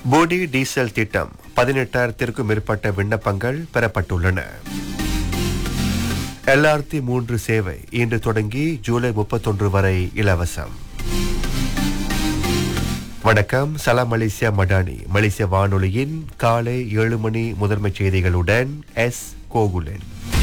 போடி diesel திட்டம் பதினெட்டாயிரத்திற்கும் மேற்பட்ட விண்ணப்பங்கள் பெறப்பட்டுள்ளன எல்ஆர்டி மூன்று சேவை இன்று தொடங்கி ஜூலை முப்பத்தொன்று வரை இலவசம் வணக்கம் சலாம் மலேசியா மடானி மலேசிய வானொலியின் காலை ஏழு மணி முதன்மை செய்திகளுடன் எஸ் கோகுலன்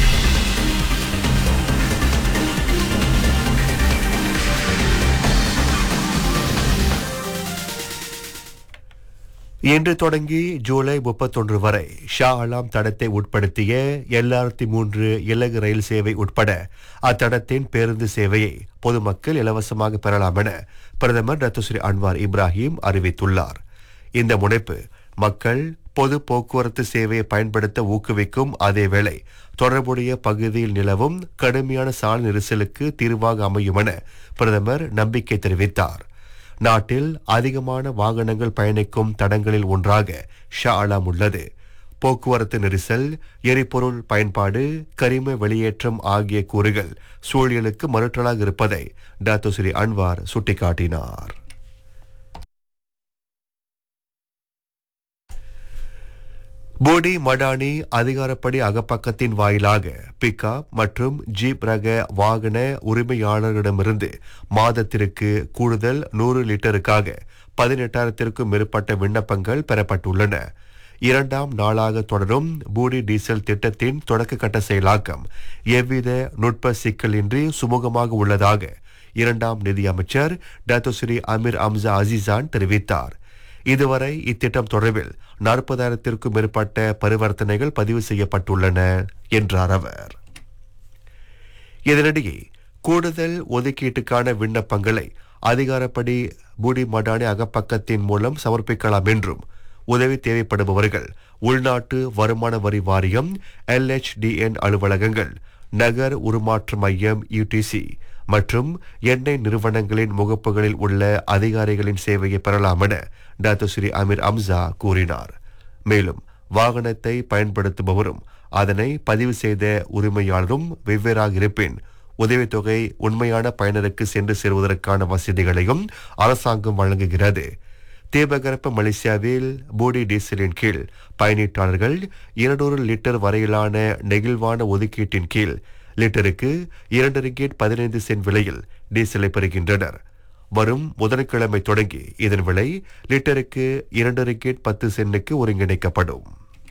இன்று தொடங்கி ஜூலை முப்பத்தொன்று வரை ஷா அலாம் தடத்தை உட்படுத்திய எல்ஆர்டி மூன்று இலகு ரயில் சேவை உட்பட அத்தடத்தின் பேருந்து சேவையை பொதுமக்கள் இலவசமாக பெறலாம் என பிரதமர் ரத்துஸ்ரீ அன்வார் இப்ராஹிம் அறிவித்துள்ளார் இந்த முனைப்பு மக்கள் பொது போக்குவரத்து சேவையை பயன்படுத்த ஊக்குவிக்கும் அதேவேளை தொடர்புடைய பகுதியில் நிலவும் கடுமையான சாலை நெரிசலுக்கு தீர்வாக அமையும் என பிரதமர் நம்பிக்கை தெரிவித்தார் நாட்டில் அதிகமான வாகனங்கள் பயணிக்கும் தடங்களில் ஒன்றாக ஷா அலாம் உள்ளது போக்குவரத்து நெரிசல் எரிபொருள் பயன்பாடு கரிம வெளியேற்றம் ஆகிய கூறுகள் சூழலுக்கு மறுட்டலாக இருப்பதை டாக்டர் ஸ்ரீ அன்வார் சுட்டிக்காட்டினார் போடி மடானி அதிகாரப்படி அகப்பக்கத்தின் வாயிலாக பிக்அப் மற்றும் ஜீப் ரக வாகன உரிமையாளர்களிடமிருந்து மாதத்திற்கு கூடுதல் நூறு லிட்டருக்காக பதினெட்டாயிரத்திற்கும் மேற்பட்ட விண்ணப்பங்கள் பெறப்பட்டுள்ளன இரண்டாம் நாளாக தொடரும் பூடி டீசல் திட்டத்தின் தொடக்க கட்ட செயலாக்கம் எவ்வித நுட்ப சிக்கலின்றி சுமூகமாக உள்ளதாக இரண்டாம் நிதியமைச்சர் டாக்டர் ஸ்ரீ அமீர் அம்சா அசிசான் தெரிவித்தார் இதுவரை இத்திட்டம் தொடர்பில் நாற்பதாயிரத்திற்கும் மேற்பட்ட பரிவர்த்தனைகள் பதிவு செய்யப்பட்டுள்ளன என்றார் அவர் இதனிடையே கூடுதல் ஒதுக்கீட்டுக்கான விண்ணப்பங்களை அதிகாரப்படி பூடி மடானி அகப்பக்கத்தின் மூலம் சமர்ப்பிக்கலாம் என்றும் உதவி தேவைப்படுபவர்கள் உள்நாட்டு வருமான வரி வாரியம் எல்ஹெச்டிஎன் அலுவலகங்கள் நகர் உருமாற்ற மையம் யுடிசி மற்றும் எண்ணெய் நிறுவனங்களின் முகப்புகளில் உள்ள அதிகாரிகளின் சேவையை பெறலாம் என டாக்டர் ஸ்ரீ அமீர் அம்சா கூறினார் மேலும் வாகனத்தை பயன்படுத்துபவரும் அதனை பதிவு செய்த உரிமையாளரும் வெவ்வேறாக இருப்பின் உதவித்தொகை உண்மையான பயனருக்கு சென்று சேருவதற்கான வசதிகளையும் அரசாங்கம் வழங்குகிறது தீபகற்ப மலேசியாவில் போடி டீசலின் கீழ் பயணீட்டாளர்கள் இருநூறு லிட்டர் வரையிலான நெகிழ்வான ஒதுக்கீட்டின் கீழ் லிட்டருக்கு இரண்டு ரிங்கேட் பதினைந்து சென்ட் விலையில் டீசலை பெறுகின்றனர் வரும் புதன்கிழமை தொடங்கி இதன் விலை லிட்டருக்கு இரண்டு ரிங்கேட் பத்து சென்னுக்கு ஒருங்கிணைக்கப்படும்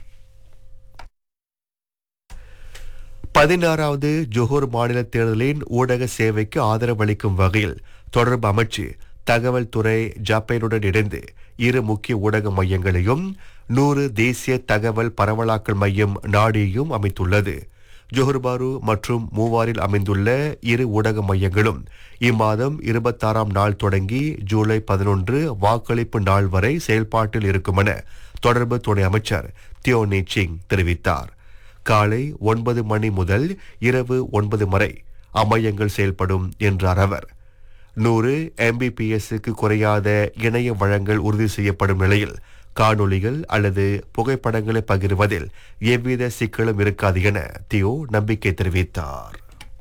பதினாறாவது ஜொஹூர் மாநில தேர்தலின் ஊடக சேவைக்கு ஆதரவளிக்கும் வகையில் தொடர்பு அமைச்சு தகவல் துறை ஜப்பானுடன் இணைந்து இரு முக்கிய ஊடக மையங்களையும் நூறு தேசிய தகவல் பரவலாக்கல் மையம் நாடியையும் அமைத்துள்ளது ஜொஹர்பாரு மற்றும் மூவாரில் அமைந்துள்ள இரு ஊடக மையங்களும் இம்மாதம் இருபத்தாறாம் நாள் தொடங்கி ஜூலை பதினொன்று வாக்களிப்பு நாள் வரை செயல்பாட்டில் இருக்கும் என தொடர்பு துணை அமைச்சர் தியோ சிங் தெரிவித்தார் காலை ஒன்பது மணி முதல் இரவு ஒன்பது வரை அம்மையங்கள் செயல்படும் என்றார் அவர் நூறு எம்பிபிஎஸ்க்கு குறையாத இணைய வழங்கல் உறுதி செய்யப்படும் நிலையில் காணொளிகள் அல்லது புகைப்படங்களை பகிர்வதில் எவ்வித சிக்கலும் இருக்காது என தியோ நம்பிக்கை தெரிவித்தார்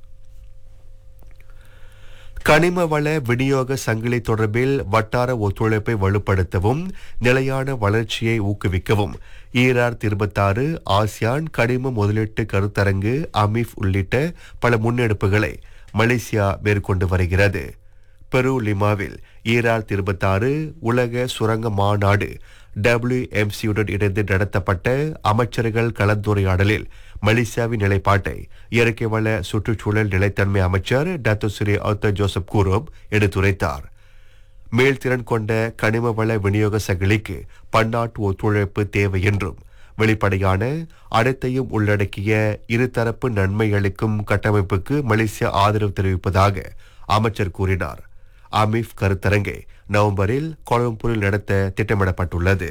கனிம வள விநியோக சங்கிலி தொடர்பில் வட்டார ஒத்துழைப்பை வலுப்படுத்தவும் நிலையான வளர்ச்சியை ஊக்குவிக்கவும் ஈரார் இருபத்தாறு ஆசியான் கனிம முதலீட்டு கருத்தரங்கு அமீஃப் உள்ளிட்ட பல முன்னெடுப்புகளை மலேசியா மேற்கொண்டு வருகிறது பெரு லிமாவில் ஈரார் இருபத்தாறு உலக சுரங்க மாநாடு டபிள்யூஎம்சியுடன் இணைந்து நடத்தப்பட்ட அமைச்சர்கள் கலந்துரையாடலில் மலேசியாவின் நிலைப்பாட்டை இயற்கை வள சுற்றுச்சூழல் நிலைத்தன்மை அமைச்சர் doctor Shri Arthur Joseph Kurup எடுத்துரைத்தார் மேல்திறன் கொண்ட கனிம வள விநியோக சங்கிலிக்கு பன்னாட்டு ஒத்துழைப்பு தேவை என்றும் வெளிப்படையான அனைத்தையும் உள்ளடக்கிய இருதரப்பு நன்மை அளிக்கும் கட்டமைப்புக்கு மலேசியா ஆதரவு தெரிவிப்பதாக அமைச்சர் கூறினார் அமீஃப் கருத்தரங்கை நவம்பரில் கோலம்பூரில் நடத்த திட்டமிடப்பட்டுள்ளது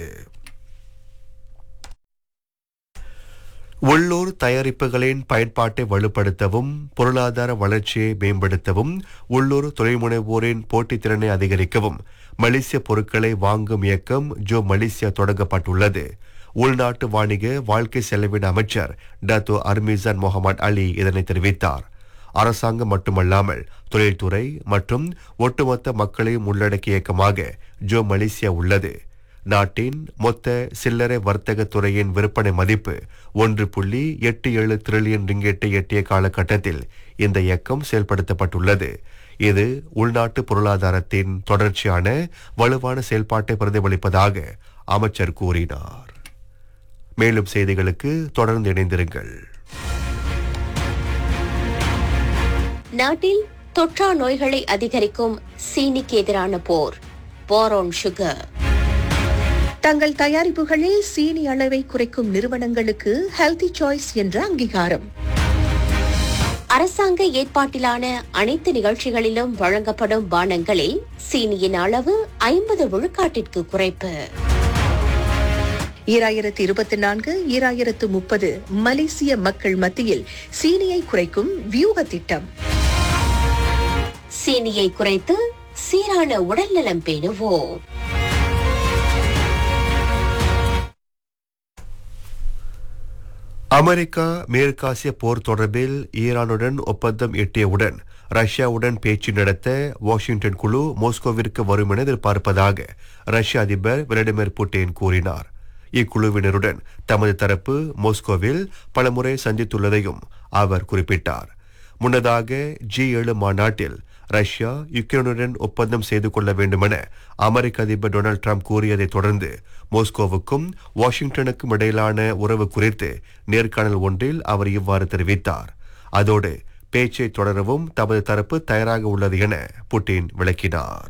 உள்ளூர் தயாரிப்புகளின் பயன்பாட்டை வலுப்படுத்தவும் பொருளாதார வளர்ச்சியை மேம்படுத்தவும் உள்ளூர் தொழில்முனைவோரின் போட்டித்திறனை அதிகரிக்கவும் மலேசிய பொருட்களை வாங்கும் இயக்கம் ஜோ மலேசியா தொடங்கப்பட்டுள்ளது உள்நாட்டு வாணிக வாழ்க்கை செலவின அமைச்சர் டாத்தோ அர்மிசான் முகமது அலி இதனை தெரிவித்தார் அரசாங்கம் மட்டுமல்லாமல் தொழில்துறை மற்றும் ஒட்டுமொத்த மக்களையும் உள்ளடக்கிய இயக்கமாக ஜோ மலேசியா உள்ளது நாட்டின் மொத்த சில்லறை வர்த்தக துறையின் விற்பனை மதிப்பு ஒன்று புள்ளி எட்டு ஏழு டிரில்லியன் ரிங்கெட்டை எட்டிய காலகட்டத்தில் இந்த இயக்கம் செயல்படுத்தப்பட்டுள்ளது இது உள்நாட்டு பொருளாதாரத்தின் தொடர்ச்சியான வலுவான செயல்பாட்டை பிரதிபலிப்பதாக அமைச்சர் கூறினார் மேலும் செய்திகளுக்கு தொடர்ந்து இணைந்திருங்கள் நாட்டில் தொற்றா நோய்களை அதிகரிக்கும் சீனிக்கு எதிரான போர் போரோன் சுகர் தங்கள் தயாரிப்புகளில் சீனி அளவை குறைக்கும் நிறுவனங்களுக்கு ஹெல்தி சாய்ஸ் என்ற அங்கீகாரம் அரசாங்க ஏற்பாட்டிலான அனைத்து நிகழ்ச்சிகளிலும் வழங்கப்படும் பானங்களில் சீனியின் அளவு ஐம்பது விழுக்காட்டிற்கு குறைப்பு ஈராயிரத்து இருபத்தி நான்கு ஈராயிரத்து முப்பது மலேசிய மக்கள் மத்தியில் சீனியை குறைக்கும் வியூக திட்டம் சீனியை குறைத்து சீரான உடல்நலம் பேணுவோம் அமெரிக்கா மேற்காசிய போர் தொடர்பில் ஈரானுடன் ஒப்பந்தம் எட்டியவுடன் ரஷ்யாவுடன் பேச்சு நடத்த வாஷிங்டன் குழு மாஸ்கோவிற்கு வரும் என எதிர்பார்ப்பதாக ரஷ்ய அதிபர் விளாடிமிர் புட்டின் கூறினார் இக்குழுவினருடன் தமது தரப்பு மாஸ்கோவில் பலமுறை சந்தித்துள்ளதையும் அவர் குறிப்பிட்டார் முன்னதாக ஜி ஏழு மாநாட்டில் ரஷ்யா யுக்ரைனுடன் ஒப்பந்தம் செய்து கொள்ள வேண்டுமென அமெரிக்க அதிபர் டொனால்ட் ட்ரம்ப் கூறியதைத் தொடர்ந்து மாஸ்கோவுக்கும் வாஷிங்டனுக்கும் இடையிலான உறவு குறித்து நேர்காணல் ஒன்றில் அவர் இவ்வாறு தெரிவித்தார் அதோடு பேச்சை தொடரவும் தமது தரப்பு தயாராக உள்ளது என புட்டின் விளக்கினார்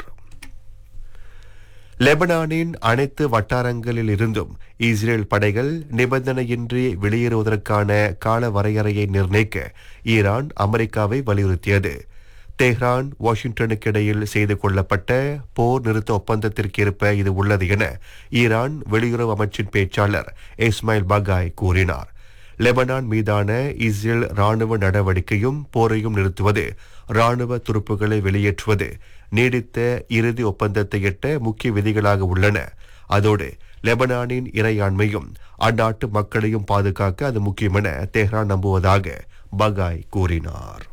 லெபனானின் அனைத்து வட்டாரங்களில் இருந்தும் இஸ்ரேல் படைகள் நிபந்தனையின்றி வெளியேறுவதற்கான கால வரையறையை நிர்ணயிக்க ஈரான் அமெரிக்காவை வலியுறுத்தியது தெஹ்ரான் வாஷிங்டனுக்கு இடையில் செய்து கொள்ளப்பட்ட போர் நிறுத்த ஒப்பந்தத்திற்கு ஏற்ப இது உள்ளது என ஈரான் வெளியுறவு அமைச்சின் பேச்சாளர் இஸ்மாயில் பகாய் கூறினார் லெபனான் மீதான இஸ்ரேல் ராணுவ நடவடிக்கையும் போரையும் நிறுத்துவது ராணுவ துருப்புகளை வெளியேற்றுவது நீடித்த இறுதி ஒப்பந்தத்தை எட்ட முக்கிய விதிகளாக உள்ளன அதோடு லெபனானின் இறையாண்மையும் அந்நாட்டு மக்களையும் பாதுகாக்க அது முக்கியம் என தெஹ்ரான் நம்புவதாக பகாய் கூறினார்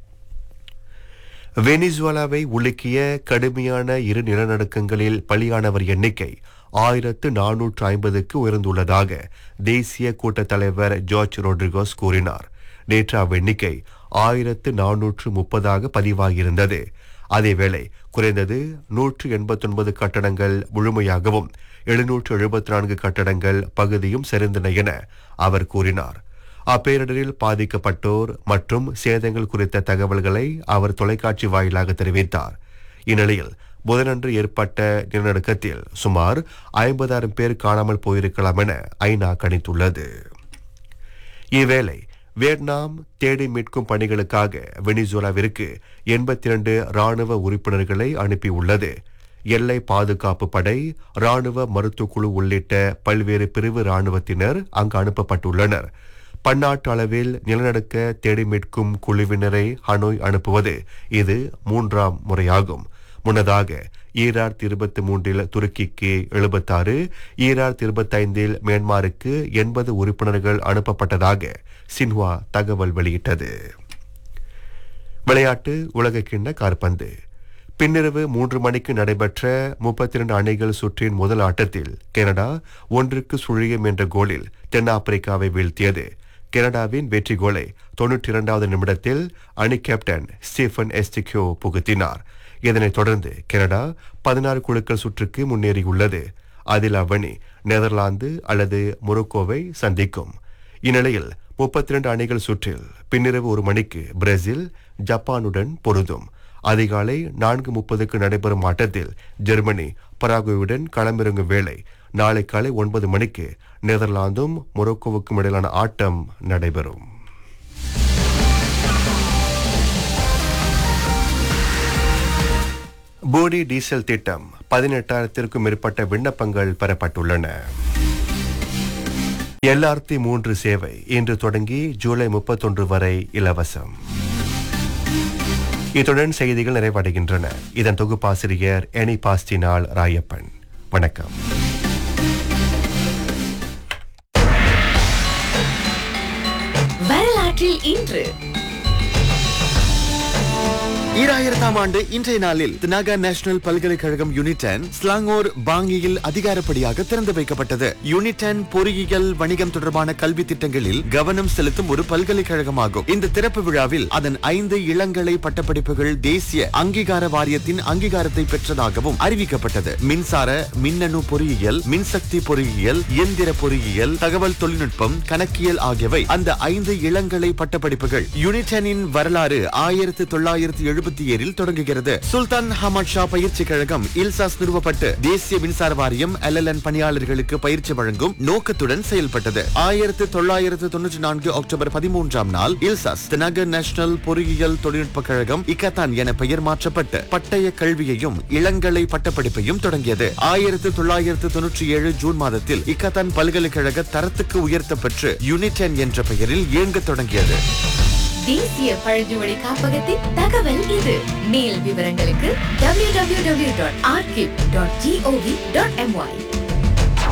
வெனிசுவேலாவை உலுக்கிய கடுமையான இரு நிலநடுக்கங்களில் பலியானவர் எண்ணிக்கை ஆயிரத்து நானூற்று ஐம்பதுக்கு உயர்ந்துள்ளதாக தேசிய கூட்டத் தலைவர் ஜார்ஜ் ரோட்ரிகோஸ் கூறினார் நேற்று அவ்வெண்ணிக்கை ஆயிரத்து நானூற்று முப்பதாக பதிவாகியிருந்தது அதேவேளை குறைந்தது நூற்று எண்பத்தொன்பது கட்டடங்கள் முழுமையாகவும் எழுநூற்று எழுபத்தி நான்கு கட்டடங்கள் பகுதியும் சரிந்தன என அவர் கூறினார் அப்பேரிடரில் பாதிக்கப்பட்டோர் மற்றும் சேதங்கள் குறித்த தகவல்களை அவர் தொலைக்காட்சி வாயிலாக தெரிவித்தார் இந்நிலையில் புதனன்று ஏற்பட்ட நிலநடுக்கத்தில் சுமார் ஐம்பதாயிரம் பேர் காணாமல் போயிருக்கலாம் என ஐநா கணித்துள்ளது இவ்வேளை வியட்நாம் தேடி மீட்கும் பணிகளுக்காக வெனிசுலாவிற்கு எண்பத்தி இரண்டு ராணுவ உறுப்பினர்களை அனுப்பியுள்ளது எல்லை பாதுகாப்பு படை ராணுவ மருத்துவ குழு உள்ளிட்ட பல்வேறு பிரிவு ராணுவத்தினர் அங்கு அனுப்பப்பட்டுள்ளனர் பன்னாட்டு அளவில் நிலநடுக்க தேடி மீட்கும் குழுவினரை ஹனோய் அனுப்புவது இது மூன்றாம் முறையாகும் முன்னதாக ஈராயிரத்தி இருபத்தி மூன்றில் துருக்கிக்கு எழுபத்தாறு ஈராயிரத்தி இருபத்தைந்தில் மியான்மருக்கு எண்பது உறுப்பினர்கள் அனுப்பப்பட்டதாக சின்ஹுவா தகவல் வெளியிட்டது விளையாட்டு உலகக்கிண்ண காற்பந்து பின்னிரவு மூன்று மணிக்கு நடைபெற்ற முப்பத்தி இரண்டு அணிகள் சுற்றின் முதல் ஆட்டத்தில் கனடா ஒன்றுக்கு சுழியம் என்ற கோலில் தென்னாப்பிரிக்காவை வீழ்த்தியது கனடாவின் வெற்றி கோலை தொன்னூற்றி இரண்டாவது நிமிடத்தில் அணி கேப்டன் ஸ்டீஃபன் எஸ்டிக்யோ புகுத்தினார் இதனைத் தொடர்ந்து கனடா பதினாறு குழுக்கள் சுற்றுக்கு முன்னேறியுள்ளது அதில் அவ்வணி நெதர்லாந்து அல்லது மொரோக்கோவை சந்திக்கும் இந்நிலையில் முப்பத்தி இரண்டு அணிகள் சுற்றில் பின்னிரவு ஒரு மணிக்கு பிரேசில் ஜப்பானுடன் பொருந்தும் அதிகாலை நான்கு முப்பதுக்கு நடைபெறும் ஆட்டத்தில் ஜெர்மனி பராகுவுடன் களமிறங்கும் வேளை நாளை காலை ஒன்பது மணிக்கு நெதர்லாந்தும் மொரோக்கோவுக்கும் இடையிலான ஆட்டம் நடைபெறும் போடி டீசல் திட்டம் பதினெட்டாயிரத்திற்கும் மேற்பட்ட விண்ணப்பங்கள் பெறப்பட்டுள்ளன எல்ஆர்டி மூன்று சேவை இன்று தொடங்கி ஜூலை முப்பத்தொன்று வரை இலவசம் இத்துடன் செய்திகள் நிறைவடைகின்றன இதன் தொகுப்பாசிரியர் எனி பாஸ்டினால் ராயப்பன் வணக்கம் வரலாற்றில் இன்று ஈராயிரத்தாம் ஆண்டு இன்றைய நாளில் தினாகா நேஷனல் பல்கலைக்கழகம் யூனிடன் ஸ்லாங்கோர் பாங்கியில் அதிகாரப்படியாக திறந்து வைக்கப்பட்டது யூனிடன் பொறியியல் வணிகம் தொடர்பான கல்வி திட்டங்களில் கவனம் செலுத்தும் ஒரு பல்கலைக்கழகமாகும் இந்த திறப்பு விழாவில் அதன் ஐந்து இளங்கலை பட்டப்படிப்புகள் தேசிய அங்கீகார வாரியத்தின் அங்கீகாரத்தை பெற்றதாகவும் அறிவிக்கப்பட்டது மின்சார மின்னணு பொறியியல் மின்சக்தி பொறியியல் இயந்திர பொறியியல் தகவல் தொழில்நுட்பம் கணக்கியல் ஆகியவை அந்த ஐந்து இளங்கலை பட்டப்படிப்புகள் யூனிடனின் வரலாறு ஆயிரத்து தொள்ளாயிரத்து எழுபத்தி ஏழில் தொடங்குகிறது சுல்தான் ஹமத் ஷா பயிற்சி கழகம் இல்சாஸ் நிறுவப்பட்டு தேசிய மின்சார வாரியம் எல்எல்என் பணியாளர்களுக்கு பயிற்சி வழங்கும் நோக்கத்துடன் செயல்பட்டது ஆயிரத்து தொள்ளாயிரத்து தொன்னூற்றி நான்கு அக்டோபர் பதிமூன்றாம் நாள் இல்சாஸ் நகர் நேஷனல் பொறியியல் தொழில்நுட்ப கழகம் இக்கத்தான் என பெயர் மாற்றப்பட்டு பட்டய கல்வியையும் இளங்கலை பட்டப்படிப்பையும் தொடங்கியது ஆயிரத்து தொள்ளாயிரத்து தொன்னூற்றி ஏழு ஜூன் மாதத்தில் இக்கத்தான் பல்கலைக்கழக தரத்துக்கு உயர்த்தப்பெற்று யூனிடென் என்ற பெயரில் இயங்கத் தொடங்கியது தேசிய பழங்குமொழி காப்பகத்தின் தகவல் இது மேல் விவரங்களுக்கு www.archive.gov.my